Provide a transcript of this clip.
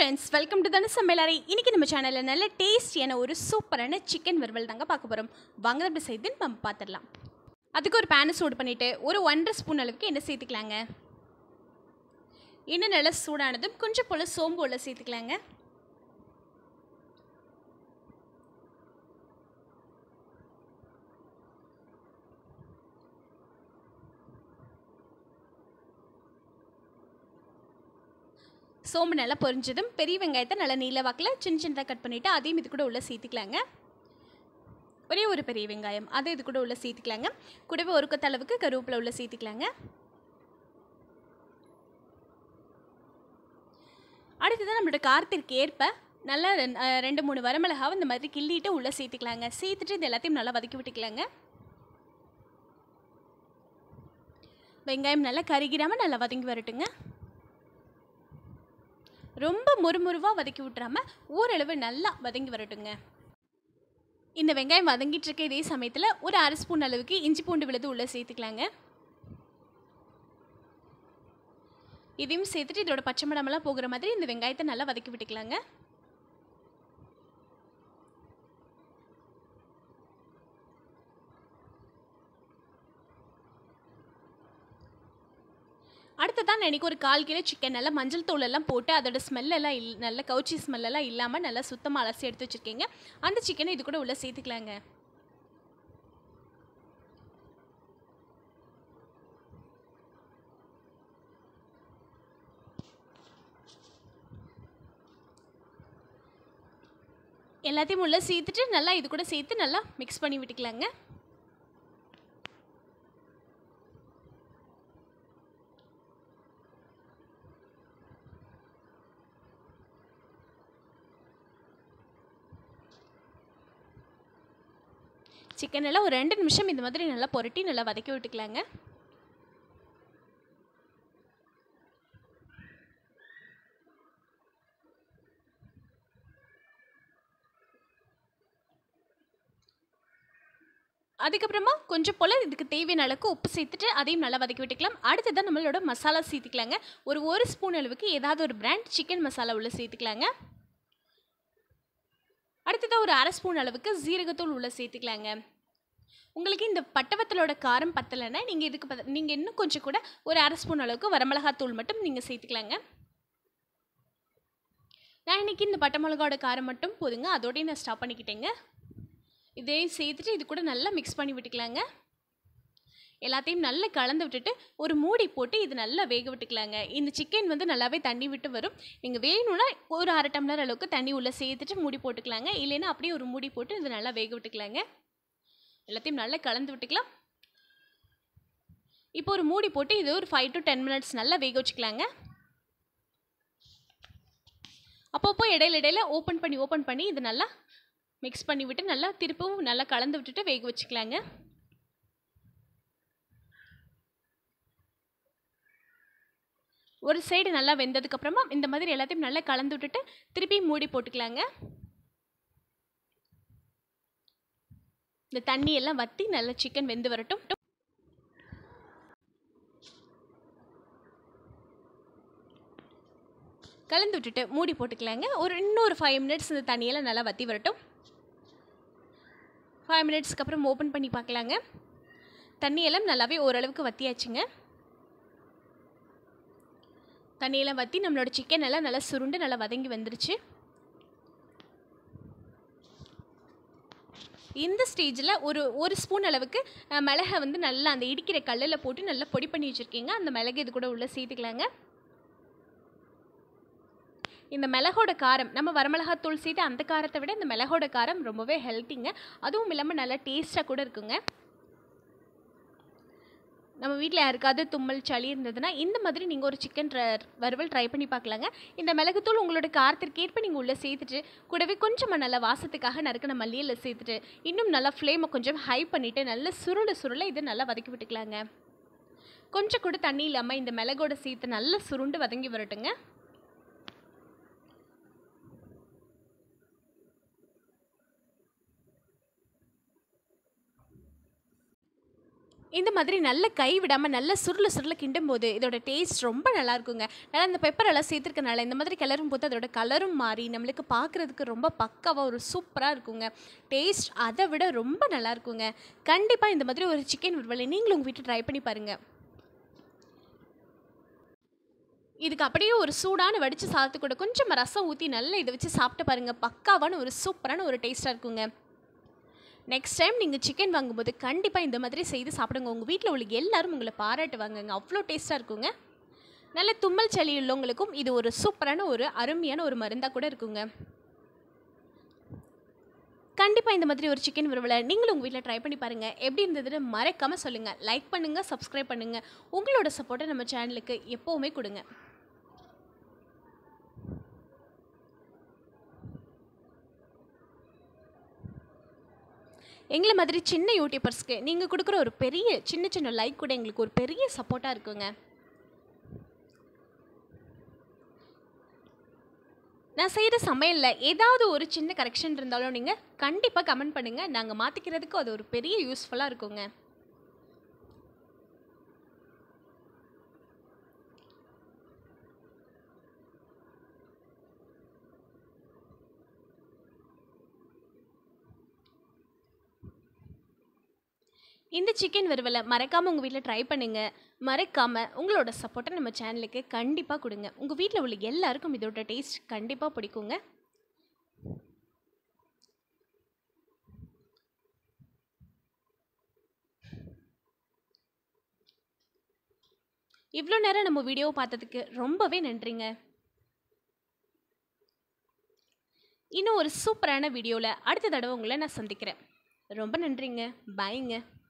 friends welcome to தனு சமையலறை இன்னைக்கு நம்ம சேனலில் நல்ல டேஸ்டியான ஒரு சூப்பரான சிக்கன் வறுவல் தாங்க பார்க்க போகிறோம் வாங்க அப்படி செய்து நம்ம பார்த்துடலாம் அதுக்கு ஒரு பேனை சூடு பண்ணிவிட்டு ஒரு ஒன்றரை ஸ்பூன் அளவுக்கு எண்ணெய் சேர்த்துக்கலாங்க எண்ணெய் நல்லா சூடானதும் கொஞ்சம் போல் சோம்பு உள்ள சேர்த்துக்கலாங்க சோம்பு நல்லா பொரிஞ்சதும் பெரிய வெங்காயத்தை நல்லா நீல வாக்கில் சின்ன சின்னதாக கட் பண்ணிவிட்டு அதையும் இது கூட உள்ளே சேர்த்துக்கலாங்க ஒரே ஒரு பெரிய வெங்காயம் அதை இது கூட உள்ளே சேர்த்துக்கலாங்க கூடவே ஒரு கொத்த அளவுக்கு கருவேப்பிலை உள்ளே சேர்த்துக்கலாங்க அடுத்ததான் நம்மளோட காரத்திற்கு ஏற்ப நல்லா ரெண்- அஹ் ரெண்டு மூணு வரமிளகாவை இந்த மாதிரி கிள்ளிட்டு உள்ளே சேர்த்துக்கலாங்க சேர்த்துட்டு இது எல்லாத்தையும் நல்லா வதக்கி விட்டுக்கலாங்க வெங்காயம் நல்லா கருகிராமல் நல்லா வதங்கி வரட்டுங்க ரொம்ப முறுமுறுவாக வதக்கி விட்டுறாம ஓரளவு நல்லா வதங்கி வரட்டுங்க இந்த வெங்காயம் வதங்கிட்டு இருக்க இதே சமயத்தில் ஒரு அரை ஸ்பூன் அளவுக்கு இஞ்சி பூண்டு விழுது உள்ளே சேர்த்துக்கலாங்க இதையும் சேர்த்துட்டு இதோட பச்சை மடமெல்லாம் போகிற மாதிரி இந்த வெங்காயத்தை நல்லா வதக்கி விட்டுக்கலாங்க அடுத்ததான் நான் இன்னைக்கு ஒரு கால் கிலோ சிக்கன் நல்லா மஞ்சள் தூள் எல்லாம் போட்டு அதோட ஸ்மெல் எல்லாம் இல் நல்ல கவுச்சி ஸ்மெல் எல்லாம் இல்லாமல் நல்லா சுத்தமாக அலசி எடுத்து வச்சுருக்கீங்க அந்த சிக்கனை இது கூட உள்ளே சேர்த்துக்கலாங்க எல்லாத்தையும் உள்ளே சேர்த்துட்டு நல்லா இது கூட சேர்த்து நல்லா மிக்ஸ் பண்ணி விட்டுக்கலாங்க சிக்கன் எல்லாம் ஒரு ரெண்டு நிமிஷம் இந்த மாதிரி நல்லா புரட்டி நல்லா வதக்கி விட்டுக்கலாங்க அதுக்கப்புறமா கொஞ்சம் போல் இதுக்கு தேவையான அளவுக்கு உப்பு சேர்த்துட்டு அதையும் நல்லா வதக்கி விட்டுக்கலாம் அடுத்ததான் நம்மளோட மசாலா சேர்த்துக்கலாங்க ஒரு ஒரு ஸ்பூன் அளவுக்கு ஏதாவது ஒரு பிராண்ட் சிக்கன் மசாலா உள்ள சேர்த்துக்கலாங்க அடுத்ததாக ஒரு அரை ஸ்பூன் அளவுக்கு ஜீரகத்தூள் உள்ள சேர்த்துக்கலாங்க உங்களுக்கு இந்த பட்டவத்தலோட காரம் பத்தலைன்னா நீங்கள் இதுக்கு பத நீங்கள் இன்னும் கொஞ்சம் கூட ஒரு அரை ஸ்பூன் அளவுக்கு வரமிளகாத்தூள் மட்டும் நீங்கள் சேர்த்துக்கலாங்க நான் இன்னைக்கு இந்த பட்டை மிளகாவோட காரம் மட்டும் போதுங்க அதோடய நான் ஸ்டாப் பண்ணிக்கிட்டேங்க இதையும் சேர்த்துட்டு இது கூட நல்லா மிக்ஸ் பண்ணி விட்டுக்கலாங்க எல்லாத்தையும் நல்லா கலந்து விட்டுட்டு ஒரு மூடி போட்டு இது நல்லா வேக விட்டுக்கலாங்க இந்த சிக்கன் வந்து நல்லாவே தண்ணி விட்டு வரும் நீங்கள் வேணும்னா ஒரு அரை டம்ளர் அளவுக்கு தண்ணி உள்ளே சேர்த்துட்டு மூடி போட்டுக்கலாங்க இல்லைன்னா அப்படியே ஒரு மூடி போட்டு இது நல்லா வேக விட்டுக்கலாங்க எல்லாத்தையும் நல்லா கலந்து விட்டுக்கலாம் இப்போ ஒரு மூடி போட்டு இது ஒரு ஃபைவ் டு டென் மினிட்ஸ் நல்லா வேக வச்சுக்கலாங்க அப்பப்போ இடையில இடையில ஓப்பன் பண்ணி ஓப்பன் பண்ணி இது நல்லா மிக்ஸ் பண்ணி விட்டு நல்லா திருப்பவும் நல்லா கலந்து விட்டுட்டு வேக வச்சுக்கலாங்க ஒரு சைடு நல்லா வெந்ததுக்கப்புறமா இந்த மாதிரி எல்லாத்தையும் நல்லா கலந்து விட்டுட்டு திருப்பி மூடி போட்டுக்கலாங்க இந்த தண்ணி எல்லாம் வற்றி நல்லா சிக்கன் வெந்து வரட்டும் கலந்து விட்டுட்டு மூடி போட்டுக்கலாங்க ஒரு இன்னொரு ஃபைவ் மினிட்ஸ் இந்த தண்ணியெல்லாம் நல்லா வற்றி வரட்டும் ஃபைவ் மினிட்ஸ்க்கு அப்புறம் ஓப்பன் பண்ணி பார்க்கலாங்க தண்ணியெல்லாம் நல்லாவே ஓரளவுக்கு வற்றியாச்சுங்க தண்ணியெல்லாம் வற்றி நம்மளோட சிக்கன் எல்லாம் நல்லா சுருண்டு நல்லா வதங்கி வந்துருச்சு இந்த ஸ்டேஜில் ஒரு ஒரு ஸ்பூன் அளவுக்கு அஹ், மிளகை வந்து நல்லா அந்த இடிக்கிற கல்லில் போட்டு நல்லா பொடி பண்ணி வச்சுருக்கீங்க அந்த மிளகு இது கூட உள்ளே சேர்த்துக்கலாங்க இந்த மிளகோட காரம் நம்ம வரமிளகாத்தூள் சேர்த்து அந்த காரத்தை விட இந்த மிளகோட காரம் ரொம்பவே ஹெல்த்திங்க அதுவும் இல்லாமல் நல்லா டேஸ்ட்டாக கூட இருக்குங்க நம்ம வீட்டில் யாருக்காவது தும்மல் சளி இருந்ததுன்னா இந்த மாதிரி நீங்கள் ஒரு சிக்கன் வறுவல் ட்ரை பண்ணி பார்க்கலாங்க இந்த மிளகுத்தூள் உங்களோட காரத்திற்கேற்ப நீங்கள் உள்ளே சேர்த்துட்டு கூடவே கொஞ்சமாக நல்லா வாசத்துக்காக நறுக்கின மல்லியில் சேர்த்துட்டு இன்னும் நல்லா ஃப்ளேமை கொஞ்சம் ஹை பண்ணிவிட்டு நல்லா சுருள சுருள இது நல்லா வதக்கி விட்டுக்கலாங்க கொஞ்சம் கூட தண்ணி இல்லாமல் இந்த மிளகோட சேர்த்து நல்லா சுருண்டு வதங்கி வரட்டுங்க இந்த மாதிரி நல்ல கை விடாமல் நல்ல சுருள சுருள கிண்டும் போது இதோட டேஸ்ட் ரொம்ப நல்லா இருக்குங்க நல்லா இந்த பெப்பர் எல்லாம் சேர்த்துருக்கனால இந்த மாதிரி கிளறும் போது அதோட கலரும் மாறி நம்மளுக்கு பார்க்குறதுக்கு ரொம்ப பக்காவாக ஒரு சூப்பராக இருக்குங்க டேஸ்ட் அதை விட ரொம்ப நல்லா இருக்குங்க கண்டிப்பாக இந்த மாதிரி ஒரு சிக்கன் வறுவலை நீங்களும் உங்கள் வீட்டில் ட்ரை பண்ணி பாருங்கள் இதுக்கு அப்படியே ஒரு சூடான வடித்து சாதத்து கூட கொஞ்சம் ரசம் ஊற்றி நல்லா இதை வச்சு சாப்பிட்டு பாருங்கள் பக்காவான ஒரு சூப்பரான ஒரு டேஸ்ட்டாக இருக்குங்க நெக்ஸ்ட் டைம் நீங்கள் சிக்கன் வாங்கும்போது கண்டிப்பாக இந்த மாதிரி செய்து சாப்பிடுங்க உங்கள் வீட்டில் உள்ள எல்லாரும் உங்களை பாராட்டுவாங்கங்க அவ்வளோ டேஸ்ட்டாக இருக்குங்க நல்ல தும்மல் சளி உள்ளவங்களுக்கும் இது ஒரு சூப்பரான ஒரு அருமையான ஒரு மருந்தாக கூட இருக்குங்க கண்டிப்பாக இந்த மாதிரி ஒரு சிக்கன் வறுவலை நீங்களும் உங்கள் வீட்டில் ட்ரை பண்ணி பாருங்கள் எப்படி இருந்ததுன்னு மறக்காமல் சொல்லுங்கள் லைக் பண்ணுங்கள் சப்ஸ்கிரைப் பண்ணுங்கள் உங்களோட சப்போர்ட்டை நம்ம சேனலுக்கு எப்போவுமே கொடுங்க எங்களை மாதிரி சின்ன யூடியூபர்ஸ்க்கு நீங்கள் கொடுக்குற ஒரு பெரிய சின்ன சின்ன லைக் கூட எங்களுக்கு ஒரு பெரிய சப்போர்ட்டாக இருக்குங்க நான் செய்கிற சமையலில் ஏதாவது ஒரு சின்ன கரெக்ஷன் இருந்தாலும் நீங்கள் கண்டிப்பாக கமெண்ட் பண்ணுங்கள் நாங்கள் மாற்றிக்கிறதுக்கு அது ஒரு பெரிய யூஸ்ஃபுல்லாக இருக்குங்க இந்த சிக்கன் வறுவலை மறக்காமல் உங்கள் வீட்டில் ட்ரை பண்ணுங்கள் மறக்காமல் உங்களோட சப்போர்ட்டை நம்ம சேனலுக்கு கண்டிப்பாக கொடுங்க உங்கள் வீட்டில் உள்ள எல்லாருக்கும் இதோட டேஸ்ட் கண்டிப்பாக பிடிக்குங்க இவ்வளோ நேரம் நம்ம வீடியோவை பார்த்ததுக்கு ரொம்பவே நன்றிங்க இன்னும் ஒரு சூப்பரான வீடியோவில் அடுத்த தடவை உங்களை நான் சந்திக்கிறேன் ரொம்ப நன்றிங்க பாய்ங்க